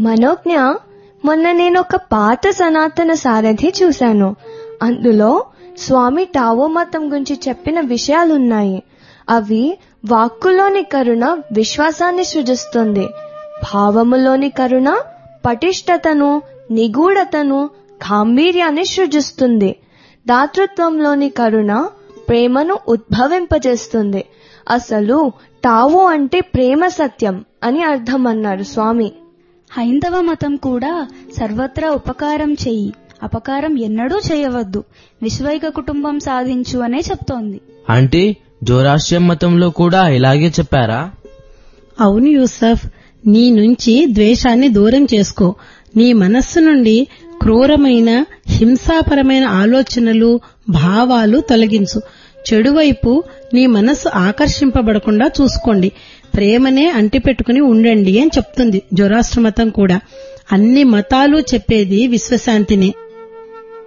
మనోజ్ఞ మొన్న నేను ఒక పాత సనాతన సారథి చూశాను అందులో స్వామి టావో మతం గురించి చెప్పిన విషయాలున్నాయి అవి వాక్కులోని కరుణ విశ్వాసాన్ని సృజిస్తుంది భావములోని కరుణ పటిష్టతను నిగూఢతను గాంభీర్యాన్ని సృజిస్తుంది దాతృత్వంలోని కరుణ ప్రేమను ఉద్భవింపజేస్తుంది అసలు టావో అంటే ప్రేమ సత్యం అని అర్థం అన్నారు స్వామి హైందవ మతం కూడా సర్వత్రా ఉపకారం చెయ్యి అపకారం ఎన్నడూ చేయవద్దు విశ్వైక కుటుంబం సాధించు అనే చెప్తోంది అంటే జోరాష్ట్రం మతంలో కూడా ఇలాగే చెప్పారా అవును యూసఫ్ నీ నుంచి ద్వేషాన్ని దూరం చేసుకో నీ మనస్సు నుండి క్రూరమైన హింసాపరమైన ఆలోచనలు భావాలు తొలగించు చెడువైపు నీ మనస్సు ఆకర్షింపబడకుండా చూసుకోండి ప్రేమనే అంటిపెట్టుకుని ఉండండి అని చెప్తుంది జొరాష్ట్ర మతం కూడా అన్ని మతాలు చెప్పేది విశ్వశాంతినే